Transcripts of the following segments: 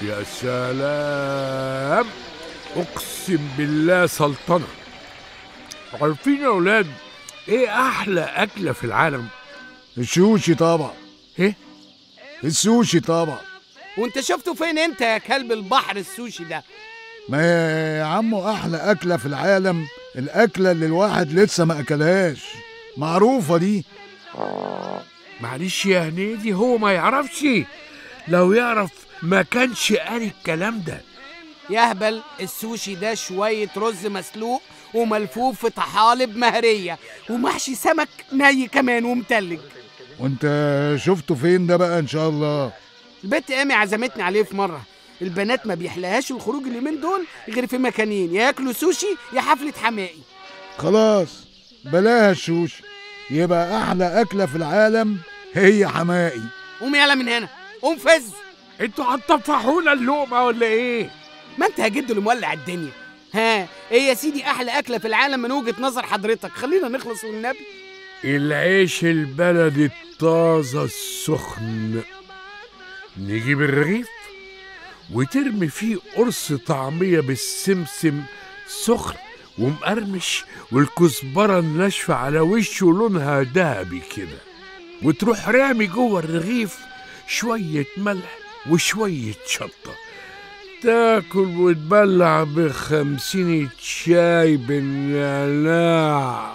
يا سلام اقسم بالله سلطنه عارفين يا اولاد ايه احلى اكله في العالم السوشي طبعا ايه السوشي طبعا وانت شفته فين انت يا كلب البحر السوشي ده ما يا عمو احلى اكله في العالم الاكله اللي الواحد لسه ما اكلهاش معروفه دي معلش يا هنيدي هو ما يعرفش لو يعرف ما كانش قال الكلام ده يهبل السوشي ده شوية رز مسلوق وملفوف في طحالب مهرية ومحشي سمك ني كمان ومتلج وانت شفته فين ده بقى ان شاء الله البت ايمي عزمتني عليه في مرة البنات ما بيحلاهاش الخروج اليومين دول غير في مكانين يا ياكلوا سوشي يا حفلة حمائي خلاص بلاها السوشي يبقى احلى اكله في العالم هي حمائي قوم يلا من هنا قوم فز انتوا هتطفحونا اللقمه ولا ايه ما انت يا جد اللي مولع الدنيا ها ايه يا سيدي احلى اكله في العالم من وجهه نظر حضرتك خلينا نخلص والنبي العيش البلدي الطازة السخن نجيب الرغيف وترمي فيه قرص طعمية بالسمسم سخن ومقرمش والكزبرة الناشفة على وشه لونها ذهبي كده وتروح رامي جوه الرغيف شوية ملح وشوية شطة تاكل وتبلع بخمسين شاي بالنعناع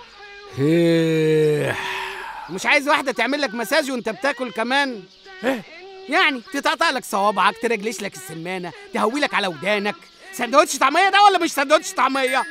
هيه مش عايز واحده تعمل لك مساج وانت بتاكل كمان إيه؟ يعني تتقطع لك صوابعك ترجلش لك السمانه تهوي لك على ودانك سندوتش طعميه ده ولا مش سندوتش طعميه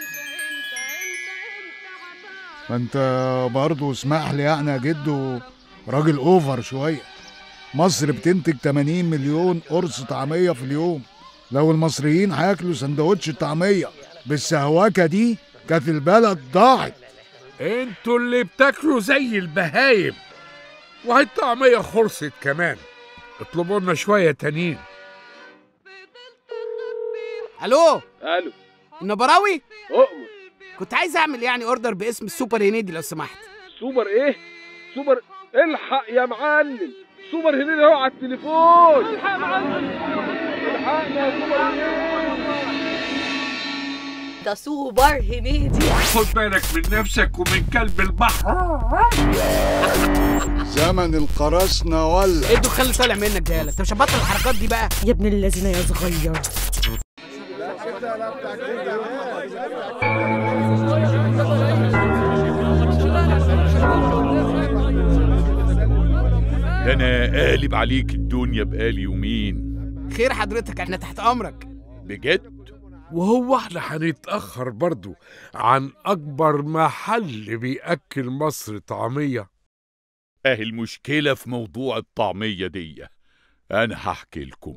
ما انت برضه اسمح لي يعني يا جدو راجل اوفر شويه مصر بتنتج 80 مليون قرص طعميه في اليوم لو المصريين هياكلوا سندوتش طعميه بالسهوكه دي كانت البلد ضاعت انتوا اللي بتاكلوا زي البهايم وهي الطعمية خلصت كمان اطلبوا لنا شوية تانيين الو الو النبراوي اؤمر كنت عايز اعمل يعني اوردر باسم السوبر هنيدي لو سمحت سوبر ايه سوبر الحق يا معلم سوبر هنيدي اهو على التليفون الحق يا معلم الحقنا يا سوبر هنيدي ده سوبر هنيدي خد بالك من نفسك ومن كلب البحر زمن القراصنه ولا ايه الدخان اللي طالع منك ده يالا انت مش هتبطل الحركات دي بقى يا ابن الذين يا صغير ده انا قالب عليك الدنيا بقالي يومين خير حضرتك احنا تحت امرك بجد وهو احنا هنتأخر برضو عن أكبر محل بيأكل مصر طعمية اهي المشكلة في موضوع الطعمية دي انا هحكي لكم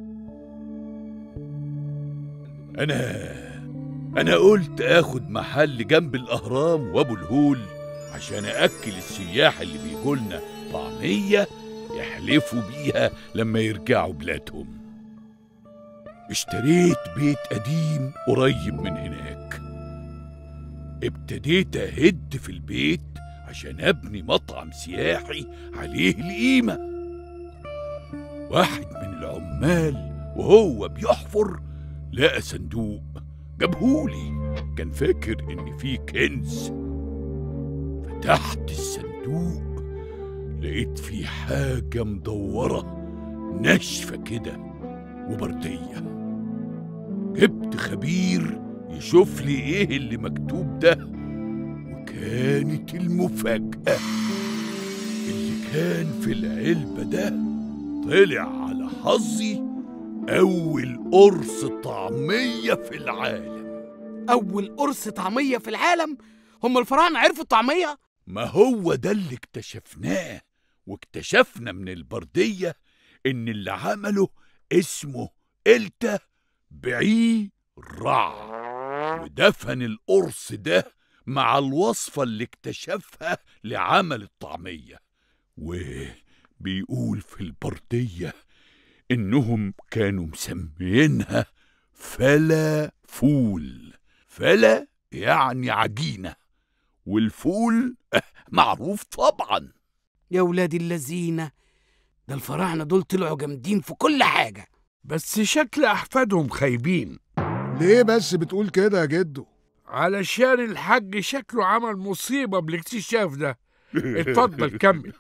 انا انا قلت اخد محل جنب الاهرام وابو الهول عشان اكل السياح اللي بيجولنا طعمية يحلفوا بيها لما يرجعوا بلادهم اشتريت بيت قديم قريب من هناك ابتديت اهد في البيت عشان ابني مطعم سياحي عليه القيمة واحد من العمال وهو بيحفر لقى صندوق جابهولي كان فاكر ان فيه كنز فتحت الصندوق لقيت فيه حاجة مدورة ناشفة كده وبردية جبت خبير يشوف لي ايه اللي مكتوب ده وكانت المفاجأة اللي كان في العلبة ده طلع على حظي أول قرص طعمية في العالم اول قرص طعميه في العالم هم الفراعنه عرفوا الطعميه ما هو ده اللي اكتشفناه واكتشفنا من البردية إن اللي عمله اسمه إلتا بعي رع ودفن القرص ده مع الوصفة اللي اكتشفها لعمل الطعمية وبيقول في البردية إنهم كانوا مسميينها فلا فول فلا يعني عجينة والفول معروف طبعا يا ولاد اللذينه ده الفراعنه دول طلعوا جامدين في كل حاجه بس شكل أحفادهم خايبين ليه بس بتقول كده يا جدو علشان الحاج شكله عمل مصيبة بالاكتشاف ده اتفضل كمل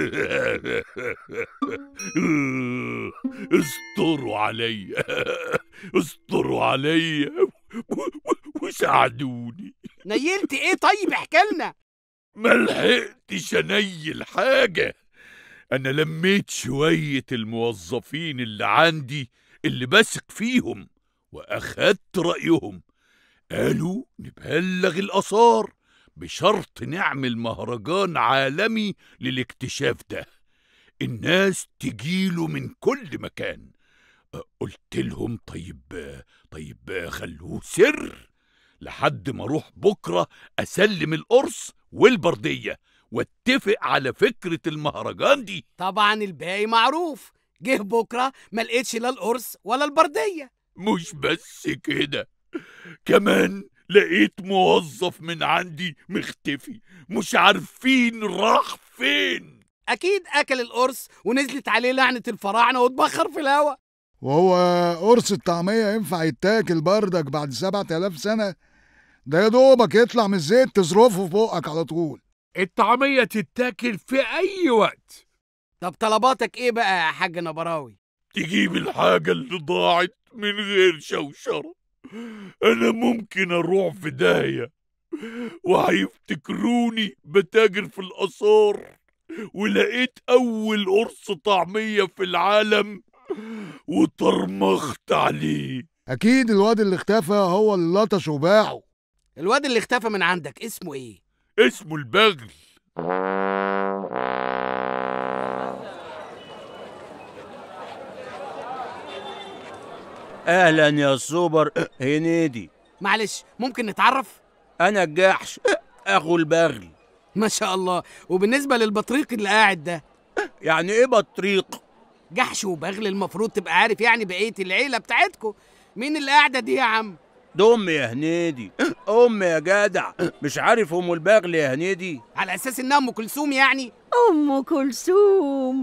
استروا عليا استروا عليا وساعدوني نيلت ايه طيب احكي لنا ما لحقتش انيل حاجة أنا لميت شوية الموظفين اللي عندي اللي بثق فيهم وأخدت رأيهم قالوا نبلغ الآثار بشرط نعمل مهرجان عالمي للاكتشاف ده الناس تجيله من كل مكان أه، قلت لهم طيب طيب خلوه سر لحد ما اروح بكره اسلم القرص والبرديه واتفق على فكره المهرجان دي طبعا الباقي معروف جه بكره ما لقيتش لا القرص ولا البرديه مش بس كده كمان لقيت موظف من عندي مختفي مش عارفين راح فين اكيد اكل القرص ونزلت عليه لعنه الفراعنه واتبخر في الهوا وهو قرص الطعمية ينفع يتاكل بردك بعد سبعة آلاف سنة ده يا دوبك يطلع من الزيت تصرفه في بقك على طول الطعمية تتاكل في أي وقت طب طلباتك ايه بقى يا حاج نبراوي تجيب الحاجة اللي ضاعت من غير شوشرة أنا ممكن أروح في داهية وهيفتكروني بتاجر في الآثار ولقيت أول قرص طعمية في العالم وطرمخت عليه أكيد الواد اللي اختفى هو اللي لطش وباعه الواد اللي اختفى من عندك اسمه ايه اسمه البغل اهلا يا سوبر هنيدي معلش ممكن نتعرف انا الجحش اخو البغل ما شاء الله وبالنسبه للبطريق اللي قاعد ده يعني ايه بطريق جحش وبغل المفروض تبقى عارف يعني بقيه العيله بتاعتكم مين اللي قاعده دي يا عم ده امي يا هنيدي امي يا جدع مش عارف ام البغل يا هنيدي على اساس انها ام كلثوم يعني أم كلثوم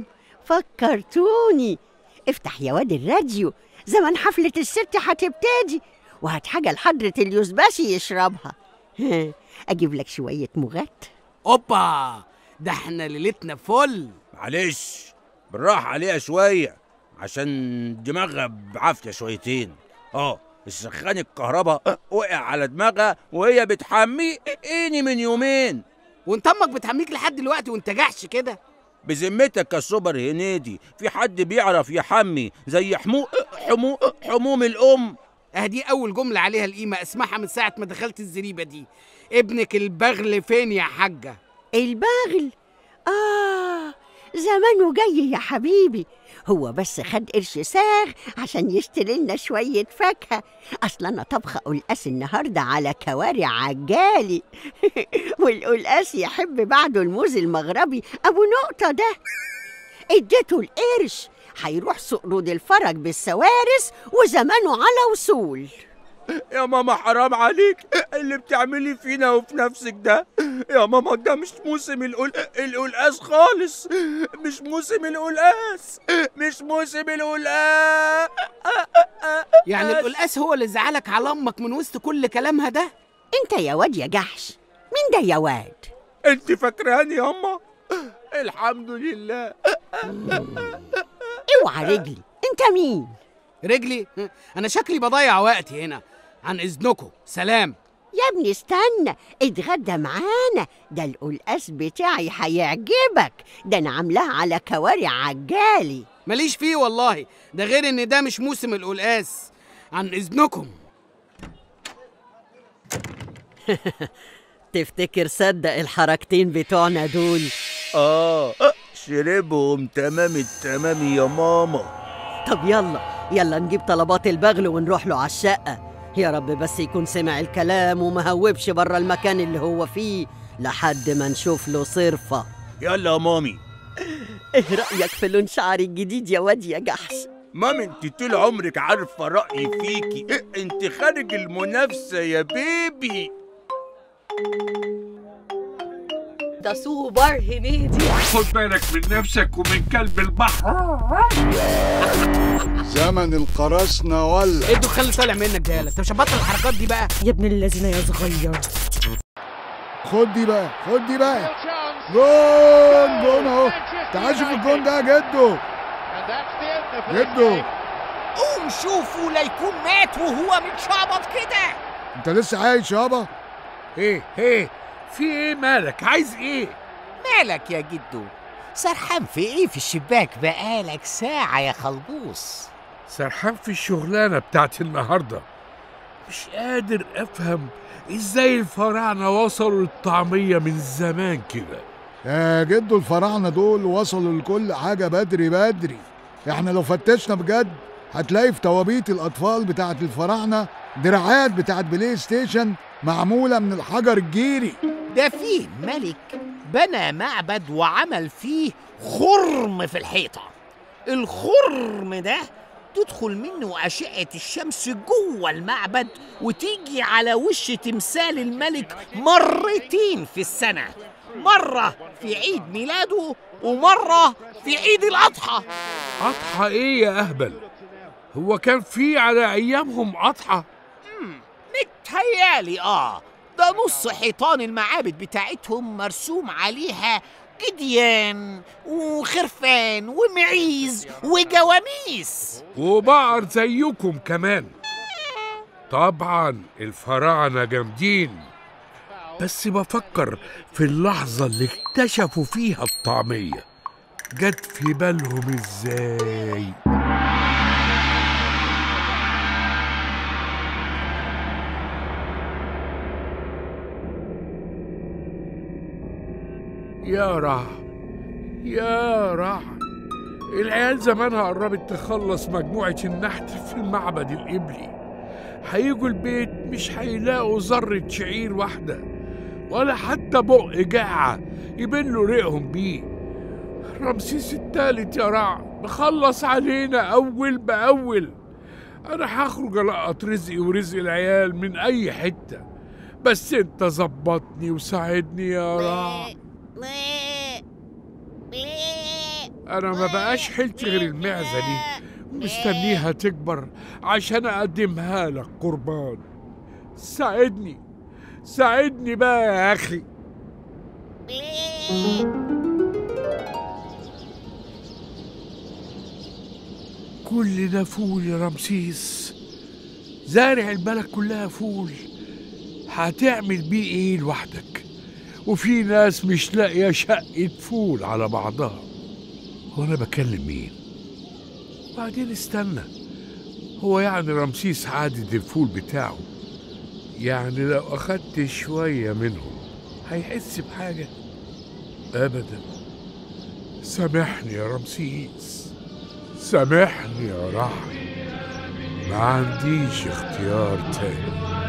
فكرتوني افتح يا واد الراديو زمن حفلة الست هتبتدي وهات حاجة لحضرة اليوسباسي يشربها ها، أجيب لك شوية مغات اوبا ده احنا ليلتنا فل معلش بالراحه عليها شويه عشان دماغها بعافيه شويتين اه السخان الكهرباء وقع على دماغها وهي بتحمي اني من يومين وانت امك بتحميك لحد دلوقتي وانت جحش كده بذمتك يا سوبر هنيدي في حد بيعرف يحمي زي حمو حمو حموم الام اهدي اول جمله عليها القيمه اسمعها من ساعه ما دخلت الزريبه دي ابنك البغل فين يا حاجه البغل آه زمانه جاي يا حبيبي هو بس خد قرش ساغ عشان يشتري لنا شوية فاكهة أصل أنا طبخة قلقاس النهاردة على كوارع عجالي والقلقاس يحب بعده الموز المغربي أبو نقطة ده اديته القرش هيروح سوق رود الفرج بالسوارس وزمانه على وصول يا ماما حرام عليك اللي بتعملي فينا وفي نفسك ده يا ماما ده مش موسم القل... القلقاس خالص مش موسم القلقاس مش موسم القلقاس يعني القلقاس هو اللي زعلك على امك من وسط كل كلامها ده انت يا واد يا جحش مين ده يا واد انت فاكراني يا اما الحمد لله اوعى رجلي انت مين رجلي انا شكلي بضيع وقتي هنا عن اذنكم سلام يا ابني استنى اتغدى معانا ده القلقاس بتاعي هيعجبك ده انا عاملاه على كوارع عجالي ماليش فيه والله ده غير ان ده مش موسم القلقاس عن اذنكم تفتكر صدق الحركتين بتوعنا دول اه شربهم تمام التمام يا ماما طب يلا يلا نجيب طلبات البغل ونروح له على الشقة يا رب بس يكون سمع الكلام وما هوبش بره المكان اللي هو فيه لحد ما نشوف له صرفة يلا يا مامي ايه رأيك في لون شعري الجديد يا واد يا جحش مامي انت طول عمرك عارفه رايي فيكي انت خارج المنافسه يا بيبي ده سوبر هنيدي خد بالك من نفسك ومن كلب البحر زمن القراصنة ولا ايه الدخان اللي طالع منك ده انت مش هتبطل الحركات دي بقى يا ابن الذين يا صغير خد دي بقى خد دي بقى جون جون اهو تعال شوف الجون ده يا جدو جدو قوم شوفوا لا يكون مات وهو متشعبط كده انت لسه عايش يابا ايه ايه في ايه مالك عايز ايه مالك يا جدو سرحان في ايه في الشباك بقالك ساعة يا خلبوص سرحان في الشغلانة بتاعت النهاردة مش قادر افهم ازاي الفراعنة وصلوا للطعمية من زمان كده يا جدو الفراعنة دول وصلوا لكل حاجة بدري بدري احنا لو فتشنا بجد هتلاقي في توابيت الأطفال بتاعت الفراعنة دراعات بتاعت بلاي ستيشن معمولة من الحجر الجيري ده فيه ملك بنى معبد وعمل فيه خرم في الحيطة الخرم ده تدخل منه أشعة الشمس جوه المعبد وتيجي على وش تمثال الملك مرتين في السنة مرة في عيد ميلاده ومرة في عيد الأضحى أضحى ايه يا اهبل هو كان في على ايامهم أضحى متهيالي اه ده نص حيطان المعابد بتاعتهم مرسوم عليها جديان وخرفان ومعيز وجواميس وبقر زيكم كمان طبعا الفراعنة جامدين بس بفكر في اللحظة اللي اكتشفوا فيها الطعمية جت في بالهم ازاي يا رع يا رع العيال زمانها قربت تخلص مجموعة النحت في المعبد القبلي هيجوا البيت مش هيلاقوا ذرة شعير واحدة ولا حتى بق جاعة يبلوا ريقهم بيه رمسيس التالت يا رع مخلص علينا أول بأول أنا هخرج ألقط رزقي ورزق العيال من أي حتة بس أنت ظبطني وساعدني يا رع أنا ما بقاش حيلتي غير المعزة دي ومستنيها تكبر عشان أقدمها لك قربان ساعدني ساعدني بقى يا أخي كل ده فول يا رمسيس زارع البلد كلها فول هتعمل بيه ايه لوحدك وفي ناس مش لاقيه شقه فول على بعضها هو انا بكلم مين بعدين استنى هو يعني رمسيس عادد الفول بتاعه يعني لو أخدت شوية منهم هيحس بحاجة أبدا سامحني يا رمسيس سامحني يا رحم ما عنديش اختيار تاني